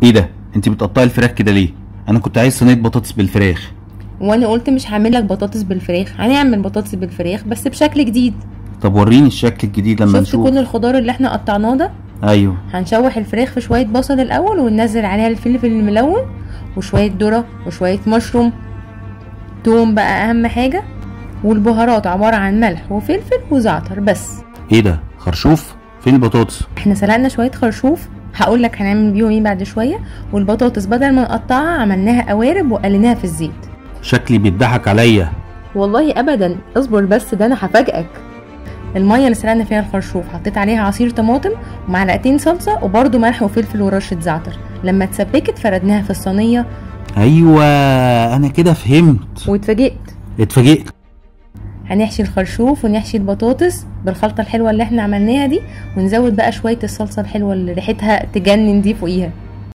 ايه ده انت بتقطعي الفراخ كده ليه انا كنت عايز صينيه بطاطس بالفراخ وانا قلت مش هعمل لك بطاطس بالفراخ هنعمل بطاطس بالفراخ بس بشكل جديد طب وريني الشكل الجديد لما شفت نشوف كل الخضار اللي احنا قطعناه ده ايوه هنشوح الفراخ في شويه بصل الاول وننزل عليها الفلفل الملون وشويه ذره وشويه مشروم توم بقى اهم حاجه والبهارات عباره عن ملح وفلفل وزعتر بس ايه ده خرشوف فين البطاطس احنا سلقنا شويه خرشوف هقول لك هنعمل بيهم ايه بعد شويه والبطاطس بدل ما نقطعها عملناها قوارب وقليناها في الزيت شكلي بيضحك عليا والله ابدا اصبر بس ده انا هفاجئك الميه اللي سلقنا فيها الخرشوف حطيت عليها عصير طماطم ومعلقتين صلصه وبرده ملح وفلفل ورشه زعتر لما اتسبكت فردناها في الصينيه ايوه انا كده فهمت واتفاجئت اتفاجئت هنحشي الخرشوف ونحشي البطاطس بالخلطه الحلوه اللي احنا عملناها دي ونزود بقى شويه الصلصه الحلوه اللي ريحتها تجنن دي فوقيها